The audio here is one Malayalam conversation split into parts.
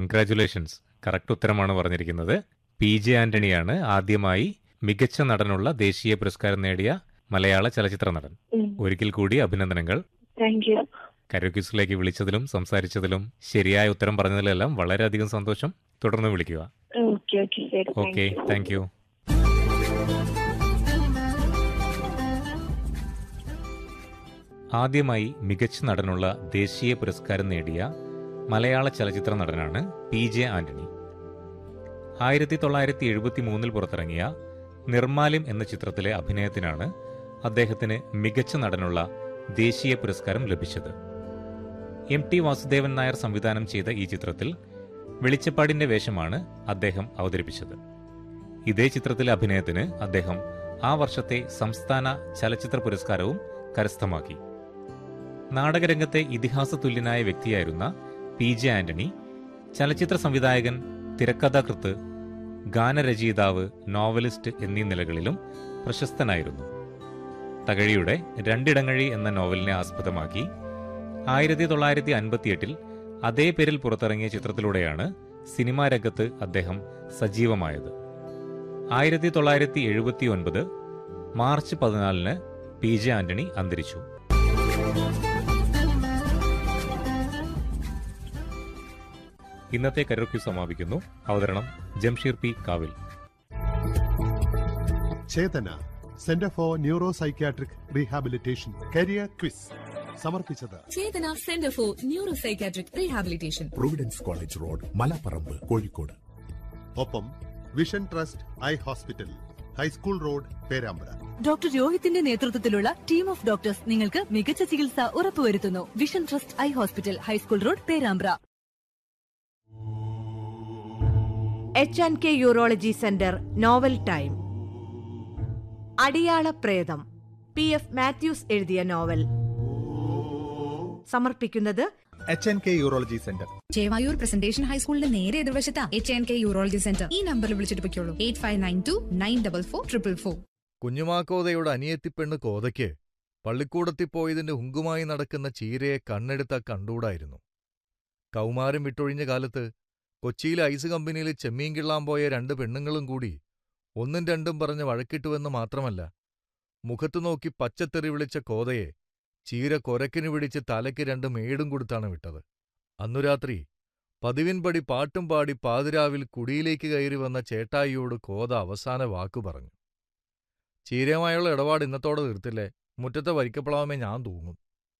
കൺഗ്രാറ്റുലേഷൻസ് കറക്റ്റ് ഉത്തരമാണ് പറഞ്ഞിരിക്കുന്നത് പി ജെ ആന്റണിയാണ് ആദ്യമായി മികച്ച നടനുള്ള ദേശീയ പുരസ്കാരം നേടിയ മലയാള ചലച്ചിത്ര നടൻ ഒരിക്കൽ കൂടി അഭിനന്ദനങ്ങൾ താങ്ക് യു കരോക്യൂസിലേക്ക് വിളിച്ചതിലും സംസാരിച്ചതിലും ശരിയായ ഉത്തരം പറഞ്ഞതിലെല്ലാം വളരെയധികം സന്തോഷം തുടർന്ന് വിളിക്കുക ഓക്കെ ഓക്കെ ശരി ഓക്കെ താങ്ക് യു ആദ്യമായി മികച്ച നടനുള്ള ദേശീയ പുരസ്കാരം നേടിയ മലയാള ചലച്ചിത്ര നടനാണ് പി ജെ ആന്റണി ആയിരത്തി തൊള്ളായിരത്തി എഴുപത്തി മൂന്നിൽ പുറത്തിറങ്ങിയ നിർമാല്യം എന്ന ചിത്രത്തിലെ അഭിനയത്തിനാണ് അദ്ദേഹത്തിന് മികച്ച നടനുള്ള ദേശീയ പുരസ്കാരം ലഭിച്ചത് എം ടി വാസുദേവൻ നായർ സംവിധാനം ചെയ്ത ഈ ചിത്രത്തിൽ വെളിച്ചപ്പാടിന്റെ വേഷമാണ് അദ്ദേഹം അവതരിപ്പിച്ചത് ഇതേ ചിത്രത്തിലെ അഭിനയത്തിന് അദ്ദേഹം ആ വർഷത്തെ സംസ്ഥാന ചലച്ചിത്ര പുരസ്കാരവും കരസ്ഥമാക്കി നാടകരംഗത്തെ ഇതിഹാസ തുല്യനായ വ്യക്തിയായിരുന്ന പി ജെ ആന്റണി ചലച്ചിത്ര സംവിധായകൻ തിരക്കഥാകൃത്ത് ഗാനരചയിതാവ് നോവലിസ്റ്റ് എന്നീ നിലകളിലും പ്രശസ്തനായിരുന്നു തകഴിയുടെ രണ്ടിടങ്ങഴി എന്ന നോവലിനെ ആസ്പദമാക്കി ആയിരത്തി തൊള്ളായിരത്തി അൻപത്തിയെട്ടിൽ അതേ പേരിൽ പുറത്തിറങ്ങിയ ചിത്രത്തിലൂടെയാണ് സിനിമാ രംഗത്ത് അദ്ദേഹം സജീവമായത് ആയിരത്തി തൊള്ളായിരത്തി എഴുപത്തി ഒൻപത് മാർച്ച് പതിനാലിന് പി ജെ ആന്റണി അന്തരിച്ചു ഇന്നത്തെ കരോക്യു സമാപിക്കുന്നു അവതരണം Jamsheer P Kavil Chethana centre for neuro psychiatric rehabilitation career quiz സമർപ്പിച്ചത് Chethana centre for neuro psychiatric rehabilitation providence college road Malaparamba Kozhikode ഒപ്പം vision trust eye hospital high school road Perambra doctor രോഹിത്തിന്റെ നേതൃത്വത്തിലുള്ള ടീം ഓഫ് ഡോക്ടേഴ്സ് നിങ്ങൾക്ക് മികച്ച ചികിത്സ ഉറപ്പുവരുത്തുന്നു vision trust eye hospital high school road Perambra H and K urology centre novel time Adiyala Pretham P F Mathews എഴുതിയ നോവൽ സമർപ്പിക്കുന്നത് H N K urology centre Chevayur presentation ഹൈസ്കൂളിന്റെ നേരെ എതിർവശത്താ H N K urology centre ഈ നമ്പറിൽ വിളിച്ചിട്ട് പൊയ്ക്കോളൂ eight five nine two nine double four triple four കുഞ്ഞുമാക്കോതയുടെ അനിയത്തിപ്പെണ്ണ് കോതയ്ക്ക് പള്ളിക്കൂടത്തിൽ പോയതിന്റെ ഹുങ്കുമായി നടക്കുന്ന ചീരയെ കണ്ണെടുത്ത കണ്ടൂടായിരുന്നു കൗമാരം വിട്ടൊഴിഞ്ഞ കാലത്ത് കൊച്ചിയിലെ ഐസ് കമ്പനിയിൽ ചെമ്മീൻ കിള്ളാൻ പോയ രണ്ട് പെണ്ണുങ്ങളും കൂടി ഒന്നും രണ്ടും പറഞ്ഞ് വഴക്കിട്ടുവെന്ന് മാത്രമല്ല മുഖത്തു നോക്കി പച്ചത്തെറി വിളിച്ച കോതയെ ചീര കൊരക്കിന് പിടിച്ച് തലയ്ക്ക് രണ്ട് മേടും കൊടുത്താണ് വിട്ടത് അന്നു രാത്രി പതിവിൻപടി പാട്ടും പാടി പാതിരാവിൽ കുടിയിലേക്ക് കയറി വന്ന ചേട്ടായിയോട് കോത അവസാന വാക്കു പറഞ്ഞു ചീരയുമായുള്ള ഇടപാട് ഇന്നത്തോടെ തീർത്തില്ലേ മുറ്റത്തെ വരിക്കപ്ലാവമേ ഞാൻ തൂങ്ങും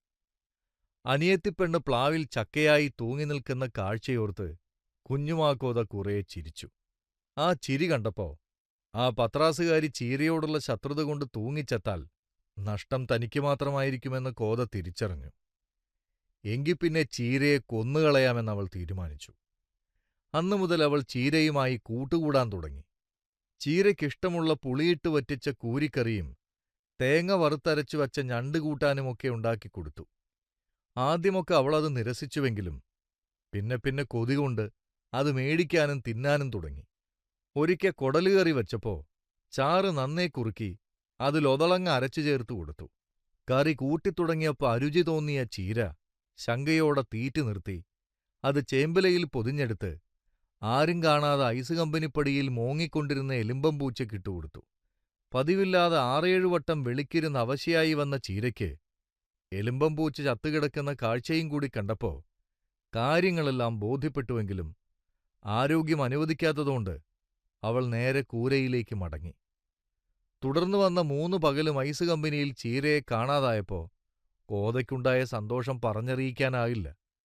അനിയത്തിപ്പെണ്ണ് പ്ലാവിൽ ചക്കയായി തൂങ്ങി നിൽക്കുന്ന കാഴ്ചയോർത്ത് കുഞ്ഞുമാക്കോത കുറേ ചിരിച്ചു ആ ചിരി കണ്ടപ്പോ ആ പത്രാസുകാരി ചീരയോടുള്ള ശത്രുത കൊണ്ട് തൂങ്ങിച്ചെത്താൽ നഷ്ടം തനിക്ക് മാത്രമായിരിക്കുമെന്ന് കോത തിരിച്ചറിഞ്ഞു എങ്കിൽ പിന്നെ ചീരയെ കൊന്നുകളയാമെന്ന് അവൾ തീരുമാനിച്ചു അന്നു മുതൽ അവൾ ചീരയുമായി കൂട്ടുകൂടാൻ തുടങ്ങി ചീരയ്ക്കിഷ്ടമുള്ള പുളിയിട്ട് വറ്റിച്ച കൂരിക്കറിയും തേങ്ങ വറുത്തരച്ചു വച്ച ഞണ്ട് കൂട്ടാനുമൊക്കെ ഉണ്ടാക്കിക്കൊടുത്തു ആദ്യമൊക്കെ അവളത് നിരസിച്ചുവെങ്കിലും പിന്നെ പിന്നെ കൊതികൊണ്ട് അത് മേടിക്കാനും തിന്നാനും തുടങ്ങി ഒരിക്കൽ കൊടലുകറി വച്ചപ്പോ ചാറ് നന്നേ കുറുക്കി അതിലൊതളങ്ങ അരച്ചു ചേർത്തു കൊടുത്തു കറി കൂട്ടിത്തുടങ്ങിയപ്പോ അരുചി തോന്നിയ ചീര ശങ്കയോടെ തീറ്റി നിർത്തി അത് ചേമ്പലയിൽ പൊതിഞ്ഞെടുത്ത് ആരും കാണാതെ ഐസ് കമ്പനിപ്പടിയിൽ മോങ്ങിക്കൊണ്ടിരുന്ന എലുമ്പം പൂച്ചക്കിട്ടുകൊടുത്തു പതിവില്ലാതെ ആറേഴു വട്ടം വെളിക്കിരുന്ന് അവശയായി വന്ന ചീരയ്ക്ക് എലുമ്പം പൂച്ച ചത്തുകിടക്കുന്ന കാഴ്ചയും കൂടി കണ്ടപ്പോ കാര്യങ്ങളെല്ലാം ബോധ്യപ്പെട്ടുവെങ്കിലും ആരോഗ്യം അനുവദിക്കാത്തതുകൊണ്ട് അവൾ നേരെ കൂരയിലേക്ക് മടങ്ങി തുടർന്നു വന്ന മൂന്ന് പകലും ഐസ് കമ്പനിയിൽ ചീരയെ കാണാതായപ്പോ കോതയ്ക്കുണ്ടായ സന്തോഷം പറഞ്ഞറിയിക്കാനാവില്ല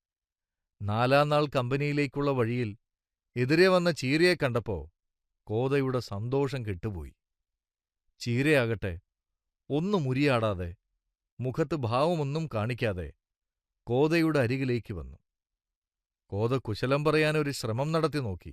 നാലാം നാൾ കമ്പനിയിലേക്കുള്ള വഴിയിൽ എതിരെ വന്ന ചീരയെ കണ്ടപ്പോ കോതയുടെ സന്തോഷം കെട്ടുപോയി ചീരയാകട്ടെ ഒന്നും മുരിയാടാതെ മുഖത്ത് ഭാവമൊന്നും കാണിക്കാതെ കോതയുടെ അരികിലേക്ക് വന്നു കോത കുശലം പറയാനൊരു ശ്രമം നടത്തി നോക്കി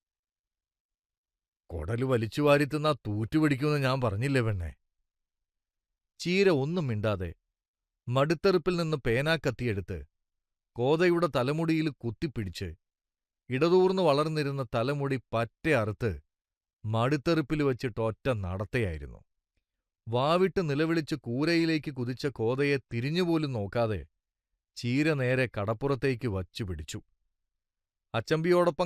കൊടല് വലിച്ചു വാരിത്തുന്ന തൂറ്റുപിടിക്കുമെന്ന് ഞാൻ പറഞ്ഞില്ലേ പെണ്ണെ ചീര ഒന്നും മിണ്ടാതെ മടുത്തെറുപ്പിൽ നിന്ന് പേനാക്കത്തിയെടുത്ത് കോതയുടെ തലമുടിയിൽ കുത്തിപ്പിടിച്ച് ഇടതൂർന്നു വളർന്നിരുന്ന തലമുടി പറ്റെ അറുത്ത് മടുത്തെറുപ്പിൽ വച്ചിട്ട് ഒറ്റ നടത്തയായിരുന്നു വാവിട്ട് നിലവിളിച്ച് കൂരയിലേക്ക് കുതിച്ച കോതയെ തിരിഞ്ഞുപോലും നോക്കാതെ ചീര നേരെ കടപ്പുറത്തേക്ക് വച്ചു പിടിച്ചു അച്ചമ്പിയോടൊപ്പം